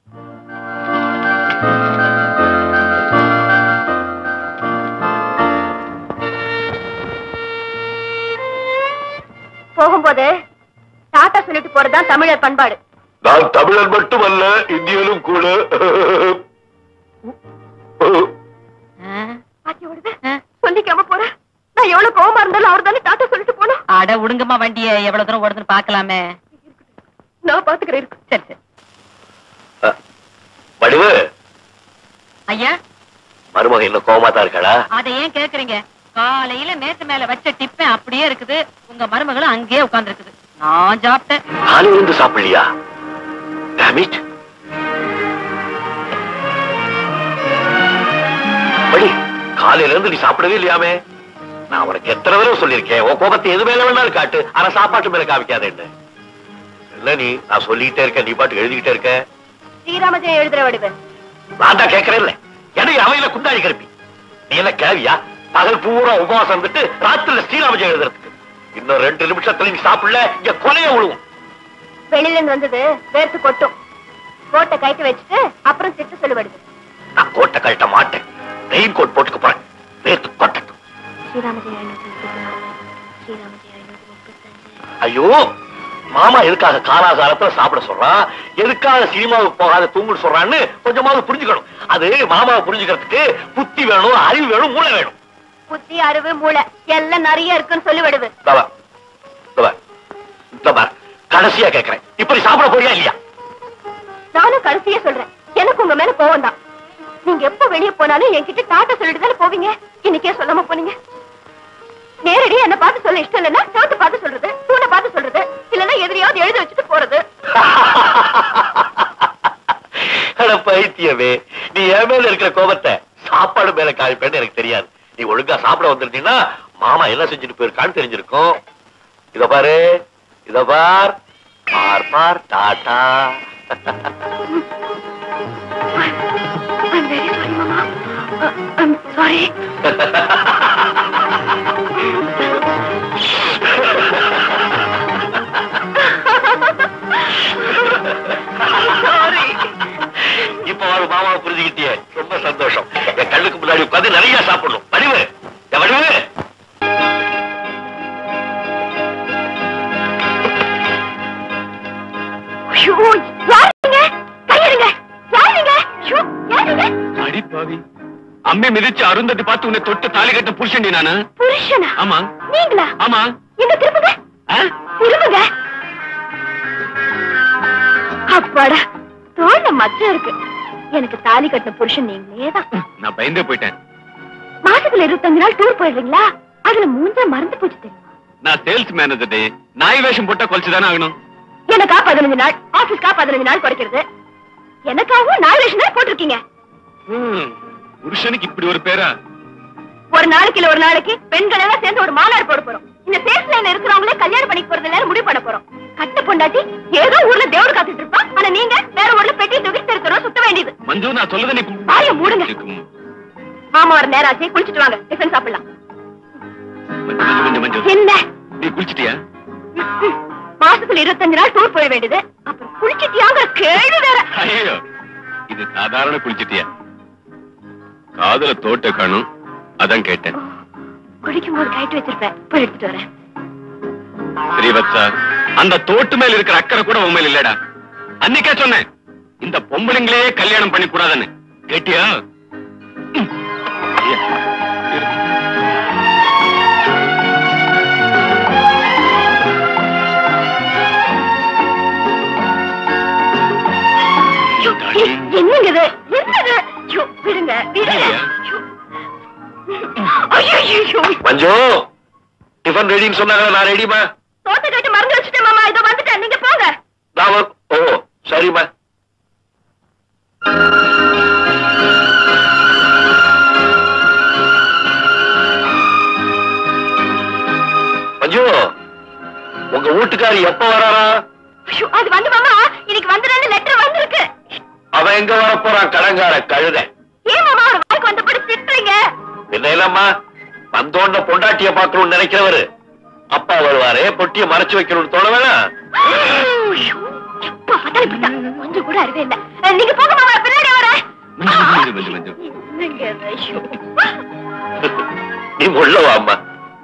போகும்போது டாட்டா சொல்லிட்டு போறதுதான் தமிழர் பண்பாடு நான் தமிழன் மட்டுமல்ல இந்தியனும் கூட ஆ, பாத்தி ஓடுது ஆ. சொல்லிக்காம போற நான் எவ்வளவு கோவமா இருந்தாலும் அவர் தானே டாட்டா சொல்லிட்டு போனோம் அட உடுங்கம்மா வண்டிய எவ்வளவு தூரம் ஓடுதுன்னு பாக்கலாமே நான் பாத்துக்கிறேன் இருக்கு சரி சரி வடிவு ஐயா மருமக இன்னும் கோமா தான் இருக்காளா அத ஏன் கேக்குறீங்க காலையில மேத்து மேல வச்ச டிப்பன் அப்படியே இருக்குது உங்க மருமகளும் அங்கேயே உட்கார்ந்து இருக்குது நான் சாப்பிட்டேன் காலையில இருந்து சாப்பிடலையா டேமிட் படி காலையில இருந்து நீ சாப்பிடவே இல்லையாமே நான் உனக்கு எத்தனை தடவை சொல்லியிருக்கேன் உன் கோபத்தை எது மேல வேணாலும் காட்டு ஆனா சாப்பாட்டு மேல காமிக்காதேன்னு இல்ல நீ நான் சொல்லிக்கிட்டே இருக்கேன் நீ பாட்டு எழுதிக்கிட்டே இருக்க ஸ்ரீராமஜெயம் எழுதுற வடிவன் நான் தான் கேட்கறேன் இல்ல என்னையா குண்டாடி கருப்பி நீ என்ன கேவியா பகல் பூரா உபவாசம் இருந்துட்டு ராத்திரில ஸ்ரீராமஜெயம் எழுதுறதுக்கு இன்னும் ரெண்டு நிமிஷத்துல நீ சாப்பிடல இங்க கொலைய விழுவும் வெளியில இருந்து வந்தது வேர்த்து கொட்டும் கோட்டை கைட்டு வச்சுட்டு அப்புறம் திட்டு சொல்லுவடுது நான் கோட்டை கழட்ட மாட்டேன் ரெயின் கோட் போட்டுக்க போறேன் வேர்த்து கொட்டட்டும் ஸ்ரீராமஜெய ஐநூத்தி முப்பத்தி ஸ்ரீராமஜெய ஐநூத்தி முப்பத்தஞ்சு ஐயோ மாமா எதுக்காக காலாகாலத்துல சாப்பிட சொல்றான் எதுக்காக சினிமாவுக்கு போகாத தூங்குன்னு சொல்றான்னு கொஞ்சமாவது புரிஞ்சுக்கணும் அது மாமாவை புரிஞ்சுக்கிறதுக்கு புத்தி வேணும் அறிவு வேணும் மூளை வேணும் புத்தி அறிவு மூளை எல்லாம் நிறைய இருக்குன்னு சொல்லிவிடுது தவா தவா தவா கடைசியா கேக்குறேன் இப்படி சாப்பிட போறியா இல்லையா நானும் கடைசியா சொல்றேன் எனக்கு உங்க மேல கோவம் தான் நீங்க எப்ப வெளிய போனாலும் என்கிட்ட டாட்டா சொல்லிட்டு தானே போவீங்க இன்னைக்கே சொல்லாம போனீங்க நேரடியா என்ன பார்த்து சொல்ல இஷ்டம் இல்லைன்னா சோத்து பார்த்து சொல்றது தூணை பார்த்து சொல்றது இல்லன்னா எதிரியாவது எழுதி வச்சுட்டு போறது அட பைத்தியமே நீ என் மேல இருக்கிற கோபத்தை சாப்பாடு மேல காய்ப்பேன்னு எனக்கு தெரியாது நீ ஒழுங்கா சாப்பிட வந்திருந்தீங்கன்னா மாமா என்ன செஞ்சுட்டு போயிருக்கான்னு தெரிஞ்சிருக்கும் இத பாரு இத பார் பார் பார் Tata I'm very sorry, Mama. Uh, I'm sorry. இப்ப ஒரு மாமாவை புரிஞ்சுக்கிட்டியே ரொம்ப சந்தோஷம் என் கண்ணுக்கு முன்னாடி உட்காந்து நிறைய சாப்பிடணும் வடிவு என் வடிவு ஐயோ, யார் நீங்க? கையெடுங்க. யார் நீங்க? ஐயோ, யார் நீங்க? அடிப்பாவி அம்மே மிதிச்சு அருந்தட்டு பார்த்து உன்னை தொட்டு தாலி கட்ட புருஷன்டி நானு புருஷனா? ஆமா நீங்களா? ஆமா எங்க திரும்புங்க. ஆ? திரும்புங்க. அப்பாடா தோல்ல மச்சம் இருக்கு எனக்கு தாலி கட்டின புருஷன் நீங்களே தான் நான் பயந்தே போயிட்டேன் மாசத்துல இருபத்தஞ்சு நாள் டூர் போயிடுறீங்களா அதுல மூஞ்ச மறந்து போச்சு தெரியுமா நான் சேல்ஸ் மேனேஜர் நாய் வேஷம் போட்டா கொலைச்சுதானே ஆகணும் எனக்கா பதினஞ்சு நாள் ஆபீஸ்க்கா பதினஞ்சு நாள் குறைக்கிறது எனக்காகவும் நாலு லட்சம் நாள் போட்டிருக்கீங்க ம், புருஷனுக்கு இப்படி ஒரு பேரா ஒரு நாளைக்கு இல்ல ஒரு நாளைக்கு பெண்கள் எல்லாம் சேர்ந்து ஒரு மாநாடு போட போறோம் இந்த சேல்ஸ் லைன்ல இருக்கிறவங்களே கல்யாணம் பண்ணிக்க போறது நேரம் முடிவு பண்ண போறோம் கட்ட பொண்டாட்டி ஏதோ ஊர்ல தேவர் காத்துட்டு இருப்பா ஆனா நீங்க வேற ஊர்ல பெட்டி தூக்கி திருத்தரும் சுத்த வேண்டியது மஞ்சு நான் சொல்லதை நீ வாயை மூடுங்க. ம். மாமா வர நேரம் ஆச்சு குளிச்சிட்டு வாங்க டிஃபன் சாப்பிடலாம் மஞ்சு, மஞ்சு, மஞ்சு, மஞ்சு. என்ன நீ குளிச்சிட்டியா ம்ம். மாசத்துல இருபத்தஞ்சு நாள் டூர் போய வேண்டியது அப்புறம் குளிச்சிட்டியாங்கிற கேள்வி வேற ஐயோ இது சாதாரண குளிச்சிட்டியா காதுல தோட்ட காணும் அதான் கேட்டேன் குளிக்கும் போது கைட்டு வச்சிருப்பேன் போய் எடுத்துட்டு வரேன் ஸ்ரீவத்சா அந்த தோட்டு மேல இருக்கிற அக்கறை கூட உன் மேல இல்லடா அன்னைக்கே சொன்னேன் இந்த பொம்பளைங்களே கல்யாணம் பண்ணி கூடாதுன்னு கேட்டியா ம். ஐயா, இரு. ஐயோ, எ- என்னங்க இது என்னது ஐயோ, விடுங்க விடுங்க இல்லையா? ஐயோ, ஐயோ, ஐயோ. மஞ்சு டிஃபன் ரெடின்னு சொன்னாங்க நான் ரெடிமா தோட்ட கட்டு மறந்து வச்சுட்டேன் மாமா இதோ வந்துட்டேன் நீங்க போங்க நான் வ- ஓ சரிம்மா மஞ்சு உங்க வீட்டுக்காரி எப்ப வராரா ஐயோ, அது வந்து மாமா இன்னைக்கு வந்துடுறேன்னு லெட்டர் வந்திருக்கு அவன் எங்க வர போறான் கடங்கார கழுத ஏன் மாமா ஒரு வாய்க்கு வந்தபடி திட்டுறீங்க என்ன இல்லம்மா வந்தோண்ட பொண்டாட்டிய பாக்கணும்னு நினைக்கிறவரு அப்பா வருவாரு பொட்டிய மறைச்சு வைக்கணும்னு தோண வேணாம் ஐயோ, எப்ப பார்த்தாலும் இப்படித்தான். கொஞ்சம் கூட அறிவே இல்ல அஹ், நீங்க போங்க மாமா பின்னாடி வரேன் மஞ்சு, மஞ்சு, மஞ்சு, மஞ்சு. என்னங்க இது? ஐயோ. நீ உள்ள வா அம்மா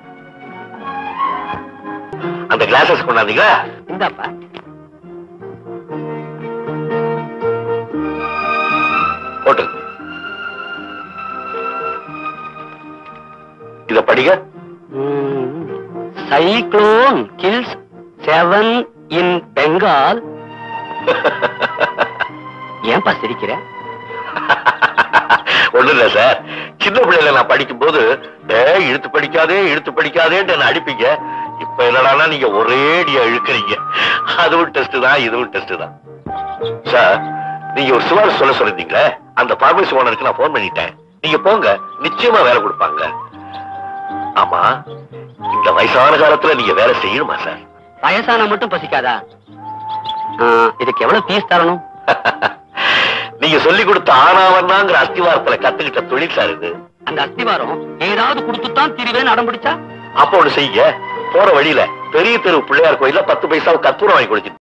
அந்த கிளாஸஸ் கொண்டாந்தீங்களா இந்தாப்பா போட்டு இத படிங்க cyclone kills seven in Bengal ஏன்பா சிரிக்கிற ஒண்ணு இல்ல சார் சின்ன பிள்ளைல நான் படிக்கும் போது ஏய் இழுத்து படிக்காதே இழுத்து படிக்காதேன்னு என்ன அடிப்பீங்க இப்ப என்னடான்னா நீங்க ஒரேடியா இழுக்கிறீங்க அதுவும் டெஸ்ட் தான் இதுவும் டெஸ்ட் தான் சார் நீங்க ஒரு சிவாறு சொல்ல சொல்லிருந்தீங்களே அந்த பார்மசி ஓனருக்கு நான் போன் பண்ணிட்டேன் நீங்க போங்க நிச்சயமா வேலை கொடுப்பாங்க ஆமா இந்த வயசான காலத்துல நீங்க வேலை செய்யணுமா சார் வயசான மட்டும் பசிக்காதா ஆ, இதுக்கு எவ்வளவு பீஸ் தரணும் நீங்க சொல்லி கொடுத்த ஆனாவன்னாங்கிற அஸ்திவாரத்துல கத்துக்கிட்ட தொழில் சார் இது அந்த அஸ்திவாரம் ஏதாவது கொடுத்துத்தான் திரிவேன்னு அடம் பிடிச்சா அப்ப ஒண்ணு செய்யுங்க போற வழியில பெரிய தெரு பிள்ளையார் கோயில்ல பத்து பைசாவுக்கு கற்பூரம் வாங்கி கொடுத்து